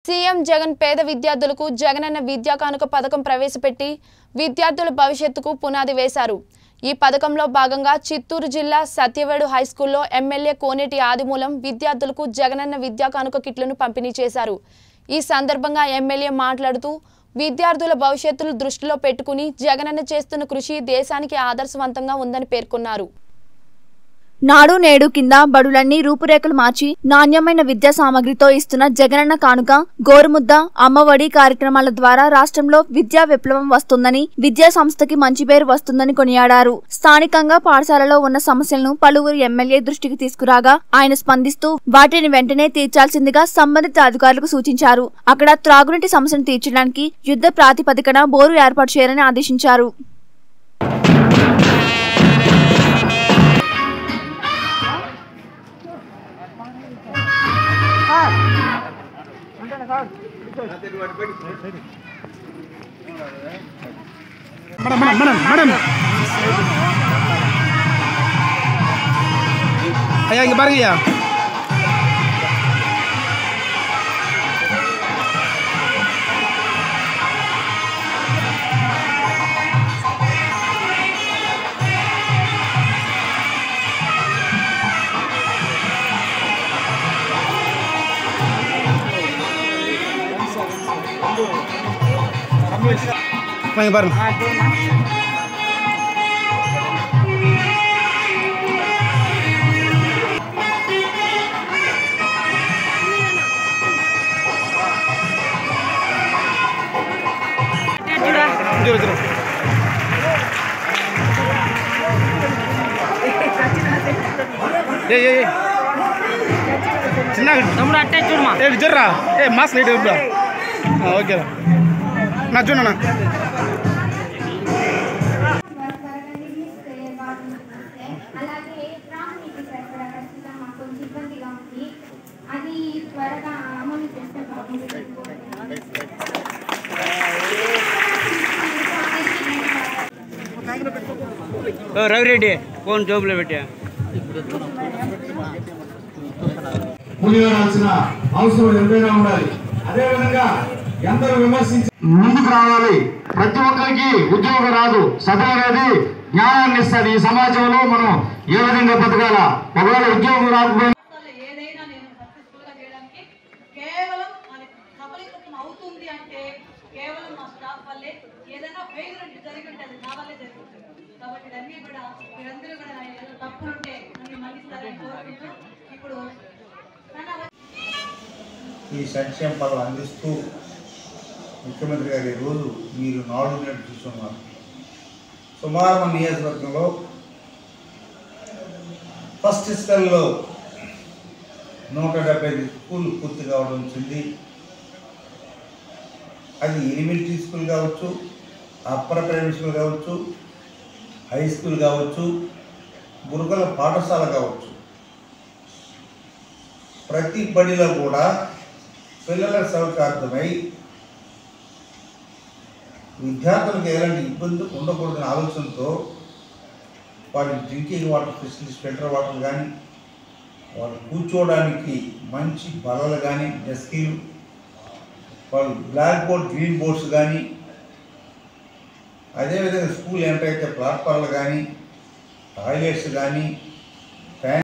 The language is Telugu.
సీఎం జగన్ పేద విద్యార్థులకు జగనన్న విద్యా కానుక పథకం ప్రవేశపెట్టి విద్యార్థుల భవిష్యత్తుకు పునాది వేశారు ఈ పథకంలో భాగంగా చిత్తూరు జిల్లా సత్యవేడు హైస్కూల్లో ఎమ్మెల్యే కోనేటి ఆదిమూలం విద్యార్థులకు జగనన్న విద్యా కానుక కిట్లను పంపిణీ చేశారు ఈ సందర్భంగా ఎమ్మెల్యే మాట్లాడుతూ విద్యార్థుల భవిష్యత్తును దృష్టిలో పెట్టుకుని జగనన్న చేస్తున్న కృషి దేశానికి ఆదర్శవంతంగా ఉందని పేర్కొన్నారు నాడు నేడు కింద బడులన్నీ రూపురేఖలు మార్చి నాణ్యమైన విద్యా సామగ్రితో ఇస్తున్న జగనన్న కానుక గోరుముద్ద అమ్మఒడి కార్యక్రమాల ద్వారా రాష్ట్రంలో విద్యా విప్లవం వస్తుందని విద్యా సంస్థకి మంచి పేరు వస్తుందని కొనియాడారు స్థానికంగా పాఠశాలలో ఉన్న సమస్యలను పలువురు ఎమ్మెల్యే దృష్టికి తీసుకురాగా ఆయన స్పందిస్తూ వాటిని వెంటనే తీర్చాల్సిందిగా సంబంధిత అధికారులకు సూచించారు అక్కడ త్రాగునీటి సమస్యను తీర్చడానికి యుద్ధ ప్రాతిపదికన బోరు ఏర్పాటు చేయాలని ఆదేశించారు மேடம் மேடம் மேடம் மேடம் ஐயா இங்க பாருங்க ஐயா இங்க பாருங்க இங்க வச்சிரும் ఏయ్ ఏయ్ చిన్నగా తమ్ముడు అట్టే చూడమా ఏ జర్రా ఏ మాస్క్ లైట్ ఇవ్వరా ఓకేరా నా చూడన్నా అలాగే త్రాగునీటి సరఫరా ప్రస్తుతం మాకు కొంచెం ఇబ్బందిగా ఉంది అది త్వరగా అమలు చేస్తే బాగుంటుంది రవిరెడ్డి ఫోన్ జోబులో పెట్టా మునిగాల్సిన అవసరం ఎంతైనా ఉండాలి అదేవిధంగా ఎందరూ విమర్శించి ముందుకు రావాలి ప్రతి ఒక్కరికి ఉద్యోగం రాదు చదువు అనేది న్యాయాన్ని ఇస్తుంది ఈ సమాజంలో మనం ఏ విధంగా బతకాల ఒకవేళ ఉద్యోగం రాకపోయినా సంస్థలో ఏదైనా నేను సక్సెస్ఫుల్ గా చేయడానికి కేవలం మన సఫలీకృతం అవుతుంది అంటే కేవలం మా స్టాఫ్ వల్లే ఏదైనా ఫెయిల్యూర్ జరిగి ఉంటుంది నా వల్లే జరుగుతుంది కాబట్టి ఇవన్నీ కూడా మీరందరూ కూడా ఏదో తప్పులుంటే నన్ను మన్నిస్తారని కోరుకుంటూ ఇప్పుడు నన్ను ఈ సంక్షేమ పదవి అందిస్తూ ముఖ్యమంత్రి గారు ఈరోజు మీరు నాలుగు నెలలు చూస్తున్నారు సుమారు మన నియోజకవర్గంలో ఫస్ట్ స్కల్లో నూట డెబ్బై ఐదు స్కూళ్ళు పూర్తి కావడం వచ్చింది అది ఎలిమెంటరీ స్కూల్ కావచ్చు అప్పర్ ప్రైమరీ స్కూల్ కావచ్చు హై స్కూల్ కావచ్చు గురుకుల పాఠశాల కావచ్చు ప్రతి బడిలో కూడా పిల్లల సౌకర్యమై విద్యార్థులకు ఎలాంటి ఇబ్బంది ఉండకూడదనే ఆలోచనతో వాటి drinking water facilities filter water కానీ వాళ్ళు కూర్చోవడానికి మంచి బలలు కానీ డెస్కీలు వాళ్ళు బ్లాక్ బోర్డ్ గ్రీన్ బోర్డ్స్ కానీ అదేవిధంగా స్కూల్ ఎంటర్ అయితే ప్లాట్ఫామ్లు కానీ టాయిలెట్స్ కానీ